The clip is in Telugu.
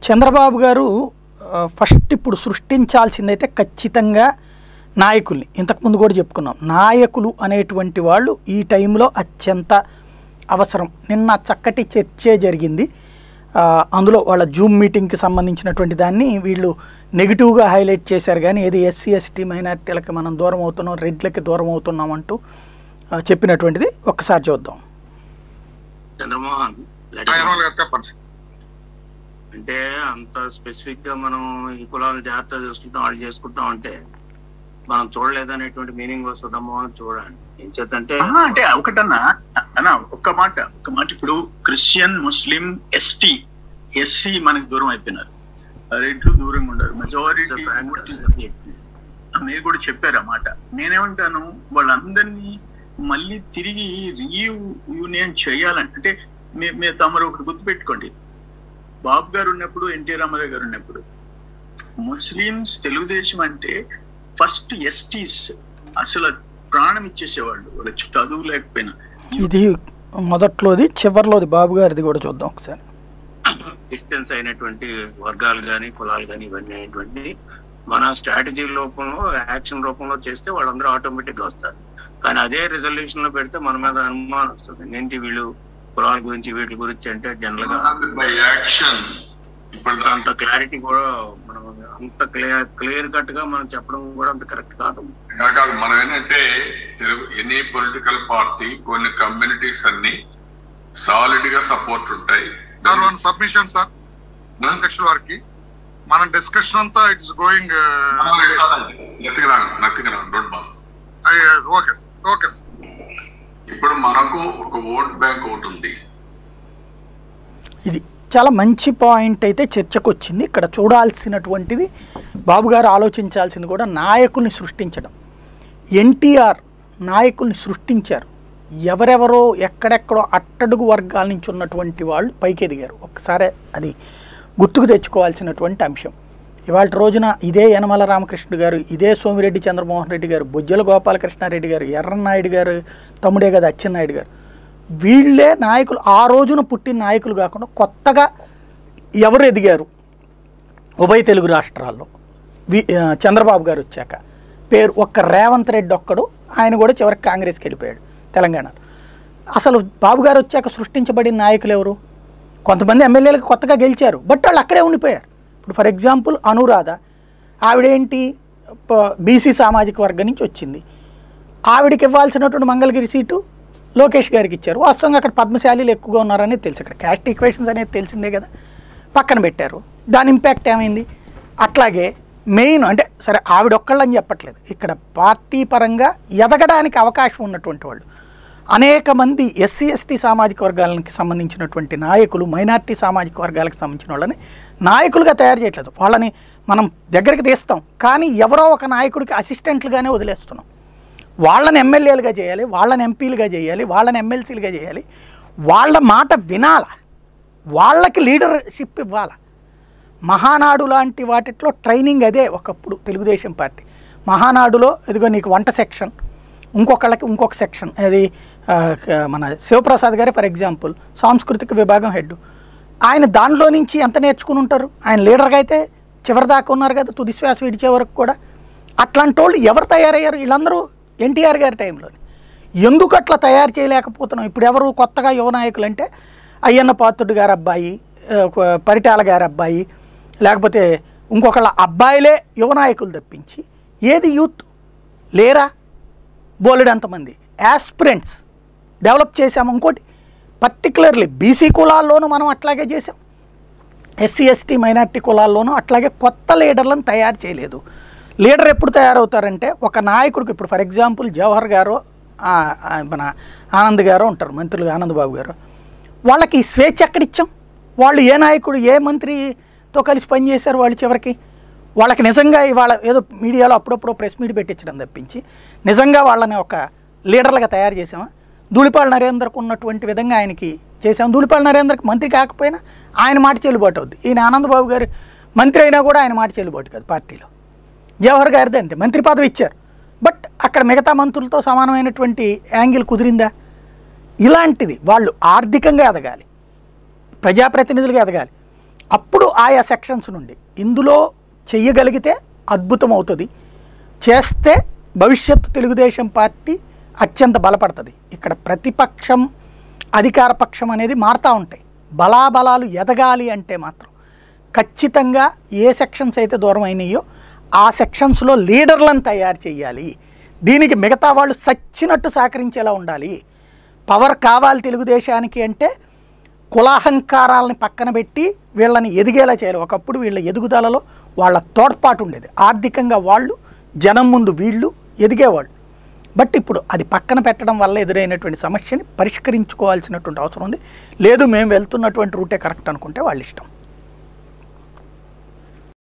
చంద్రబాబు గారు ఆ, ఫస్ట్ ఇప్పుడు సృష్టించాల్సిందైతే ఖచ్చితంగా నాయకుల్ని ఇంతకుముందు కూడా చెప్పుకున్నాం నాయకులు అనేటువంటి వాళ్ళు ఈ టైంలో అత్యంత అవసరం నిన్న చక్కటి చర్చే జరిగింది ఆ, అందులో వాళ్ళ జూమ్ మీటింగ్కి సంబంధించినటువంటి దాన్ని వీళ్ళు నెగిటివ్గా హైలైట్ చేశారు కానీ ఏది ఎస్సీ ఎస్టీ మైనార్టీలకి మనం దూరం అవుతున్నాం రెడ్లకి దూరం అవుతున్నాం అంటూ ఆ, చెప్పినటువంటిది ఒక్కసారి చూద్దాం చంద్రమోహన్ let it ఆయన go. వాళ్ళు కదా చెప్పండి అంటే అంత స్పెసిఫిక్ గా మనం ఈ కులాలు జాగ్రత్త చూసుకుంటాం వాళ్ళు చేసుకుంటాం అంటే మనం చూడలేదనేటువంటి మీనింగ్ వస్తుందమ్మో అని చూడండి ఏం చేద్దంటే ఆహా, అంటే ఒకటన్నా అన్న ఒక్క మాట ఒక్క మాట ఇప్పుడు క్రిస్టియన్ ముస్లిం ఎస్టీ ఎస్సీ మనకి దూరం అయిపోయినారు రెడ్లు దూరంగా ఉన్నారు మెజారిటీ మీరు కూడా చెప్పారు ఆ మాట నేనేమంటాను వాళ్ళందరినీ మళ్ళీ తిరిగి రీయూనియన్ చేయాలంటే అంటే మీ- మీరు తమరు ఒకటి గుర్తుపెట్టుకోండి బాబు గారు ఉన్నప్పుడు ఎన్టీ రామారావు గారు ఉన్నప్పుడు ముస్లిమ్స్ తెలుగుదేశం అంటే ఫస్ట్ ఎస్టీస్ అసలు ప్రాణం ఇచ్చేసేవాళ్ళు వాళ్ళ చదువు లేకపోయినా ఇది మొదట్లోది చివర్లోది బాబు గారిది కూడా చూద్దాం ఒకసారి క్రిస్టియన్స్ అయినటువంటి వర్గాలు కానీ కులాలు కానీ ఇవన్నీ అయినటువంటి మన స్ట్రాటజీ రూపంలో యాక్షన్ రూపంలో చేస్తే వాళ్ళందరూ ఆటోమేటిక్ గా వస్తారు కానీ అదే రిజల్యూషన్ లో పెడితే మన మీద అనుమానం వస్తుంది ఏంటి వీళ్ళు కులాల గురించి వీటి గురించి అంటే జనరల్ గా బై యాక్షన్ ఇప్పుడు అంత క్లారిటీ కూడా మనం అంత క్లియర్ క్లియర్ కట్ గా మనం చెప్పడం కూడా అంత కరెక్ట్ కాదు కాదు మనం ఏంటంటే తెలుగు ఎనీ పొలిటికల్ పార్టీ కొన్ని కమ్యూనిటీస్ అన్ని సాలిడ్ గా సపోర్ట్ ఉంటాయి sir one submission sir Venkateswara వారికి మన డిస్కషన్ అంతా it's going nothing wrong nothing wrong don't ball okay sir okay sir ఇప్పుడు మనకు ఒక ఓట్ బ్యాంక్ ఒకటి ఉంది ఇది చాలా మంచి పాయింట్ అయితే చర్చకు వచ్చింది ఇక్కడ చూడాల్సినటువంటిది బాబు గారు ఆలోచించాల్సింది కూడా నాయకుల్ని సృష్టించడం ఎన్టీఆర్ నాయకుల్ని సృష్టించారు ఎవరెవరో ఎక్కడెక్కడో అట్టడుగు వర్గాల నుంచి ఉన్నటువంటి వాళ్ళు పైకి ఎదిగారు ఒక్కసారి అది గుర్తుకు తెచ్చుకోవాల్సినటువంటి అంశం ఇవాళ రోజున ఇదే యనమల రామకృష్ణ గారు ఇదే సోమిరెడ్డి చంద్రమోహన్ రెడ్డి గారు బొజ్జల గోపాలకృష్ణారెడ్డి గారు ఎర్రనాయుడు గారు తమ్ముడే కదా అచ్చెన్నాయుడు గారు వీళ్ళే నాయకులు ఆ రోజున పుట్టిన నాయకులు కాకుండా కొత్తగా ఎవరు ఎదిగారు ఉభయ తెలుగు రాష్ట్రాల్లో వి ఆ, చంద్రబాబు గారు వచ్చాక పేరు ఒక్క రేవంత్ రెడ్డి ఒక్కడు ఆయన కూడా చివరికి కాంగ్రెస్కి వెళ్ళిపోయాడు తెలంగాణలో అసలు బాబు గారు వచ్చాక సృష్టించబడిన నాయకులు ఎవరు కొంతమంది ఎమ్మెల్యేలకు కొత్తగా గెలిచారు బట్ వాళ్ళు అక్కడే ఉండిపోయారు ఇప్పుడు ఫర్ ఎగ్జాంపుల్ అనురాధ ఆవిడేంటి బీసీ సామాజిక వర్గం నుంచి వచ్చింది ఆవిడకి ఇవ్వాల్సినటువంటి మంగళగిరి సీటు లోకేష్ గారికి ఇచ్చారు వాస్తవంగా అక్కడ పద్మశాలీలు ఎక్కువగా ఉన్నారనేది తెలుసు అక్కడ క్యాస్ట్ ఈక్వేషన్స్ అనేది తెలిసిందే కదా పక్కన పెట్టారు దాని ఇంపాక్ట్ ఏమైంది అట్లాగే మెయిన్ అంటే సరే ఆవిడ ఒక్కళ్ళని చెప్పట్లేదు ఇక్కడ పార్టీ పరంగా ఎదగడానికి అవకాశం ఉన్నటువంటి వాళ్ళు అనేక మంది ఎస్సీ ఎస్టీ సామాజిక వర్గాలకి సంబంధించినటువంటి నాయకులు మైనార్టీ సామాజిక వర్గాలకు సంబంధించిన వాళ్ళని నాయకులుగా తయారు చేయట్లేదు వాళ్ళని మనం దగ్గరికి తీస్తాం కానీ ఎవరో ఒక నాయకుడికి అసిస్టెంట్లుగానే వదిలేస్తున్నాం వాళ్ళని ఎమ్మెల్యేలుగా చేయాలి వాళ్ళని ఎంపీలుగా చేయాలి వాళ్ళని ఎమ్మెల్సీలుగా చేయాలి వాళ్ళ మాట వినాల వాళ్ళకి లీడర్షిప్ ఇవ్వాల మహానాడు లాంటి వాటిట్లో ట్రైనింగ్ అదే ఒకప్పుడు తెలుగుదేశం పార్టీ మహానాడులో ఇదిగో నీకు వంట సెక్షన్ ఇంకొకళ్ళకి ఇంకొక సెక్షన్ అది ఆ, క- మన శివప్రసాద్ గారే ఫర్ ఎగ్జాంపుల్ సాంస్కృతిక విభాగం హెడ్ ఆయన దానిలో నుంచి ఎంత నేర్చుకుని ఉంటారు ఆయన లీడర్గా అయితే చివరి దాకా ఉన్నారు కదా తుది శ్వాస విడిచే వరకు కూడా అట్లాంటి వాళ్ళు ఎవరు తయారయ్యారు వీళ్ళందరూ ఎన్టీఆర్ గారి టైంలోని ఎందుకు అట్లా తయారు చేయలేకపోతున్నాం ఇప్పుడు ఎవరు కొత్తగా యువ నాయకులు అంటే అయ్యన్న పాత్రుడు గారి అబ్బాయి ఆ, ఒక పరిటాల గారి అబ్బాయి లేకపోతే ఇంకొకళ్ళ అబ్బాయిలే యువ నాయకులు తప్పించి ఏది యూత్ లేరా బోలెడంతమంది యాస్పిరెంట్స్ డెవలప్ చేసాము ఇంకోటి పర్టికులర్లీ బీసీ కులాల్లోనూ మనం అట్లాగే చేసాం ఎస్సీ ఎస్టీ మైనార్టీ కులాల్లోనూ అట్లాగే కొత్త లీడర్లను తయారు చేయలేదు లీడర్ ఎప్పుడు తయారవుతారంటే ఒక నాయకుడికి ఇప్పుడు ఫర్ ఎగ్జాంపుల్ జవహర్ గారు ఆ, ఆ, మన ఆనంద్ గారు ఉంటారు మంత్రులు ఆనంద్ బాబు గారు వాళ్ళకి ఈ స్వేచ్ఛ ఎక్కడిచ్చాం వాళ్ళు ఏ నాయకుడు ఏ మంత్రితో కలిసి పనిచేశారు వాళ్ళు చివరికి వాళ్ళకి నిజంగా ఇవాళ ఏదో మీడియాలో అప్పుడప్పుడు ప్రెస్ మీట్ పెట్టించడం తప్పించి నిజంగా వాళ్ళని ఒక లీడర్లుగా తయారు చేసామా ధూళిపాల నరేంద్రకు ఉన్నటువంటి విధంగా ఆయనకి చేసాం ధూళిపాల నరేంద్రకి మంత్రి కాకపోయినా ఆయన మాట చెల్లుబాటు అవుద్ది ఈయన ఆనందబాబు గారు మంత్రి అయినా కూడా ఆయన మాట చెల్లుబాటు కాదు పార్టీలో జవహర్ గారిది అంతే మంత్రి పదవి ఇచ్చారు బట్ అక్కడ మిగతా మంత్రులతో సమానమైనటువంటి యాంగిల్ కుదిరిందా ఇలాంటిది వాళ్ళు ఆర్థికంగా ఎదగాలి ప్రజాప్రతినిధులుగా ఎదగాలి అప్పుడు ఆయా సెక్షన్స్ నుండి ఇందులో చెయ్యగలిగితే అద్భుతం అవుతుంది చేస్తే భవిష్యత్తు తెలుగుదేశం పార్టీ అత్యంత బలపడుతుంది ఇక్కడ ప్రతిపక్షం అధికార పక్షం అనేది మారుతూ ఉంటాయి బలాబలాలు ఎదగాలి అంటే మాత్రం ఖచ్చితంగా ఏ సెక్షన్స్ అయితే దూరం అయినాయో ఆ సెక్షన్స్లో లీడర్లను తయారు చేయాలి దీనికి మిగతా వాళ్ళు సచ్చినట్టు సహకరించేలా ఉండాలి పవర్ కావాలి తెలుగుదేశానికి అంటే కులాహంకారాలని పక్కన పెట్టి వీళ్ళని ఎదిగేలా చేయాలి ఒకప్పుడు వీళ్ళ ఎదుగుదలలో వాళ్ళ తోడ్పాటు ఉండేది ఆర్థికంగా వాళ్ళు జనం ముందు వీళ్ళు ఎదిగేవాళ్ళు బట్ ఇప్పుడు అది పక్కన పెట్టడం వల్ల ఎదురైనటువంటి సమస్యని పరిష్కరించుకోవాల్సినటువంటి అవసరం ఉంది లేదు మేము వెళ్తున్నటువంటి రూటే కరెక్ట్ అనుకుంటే వాళ్ళ ఇష్టం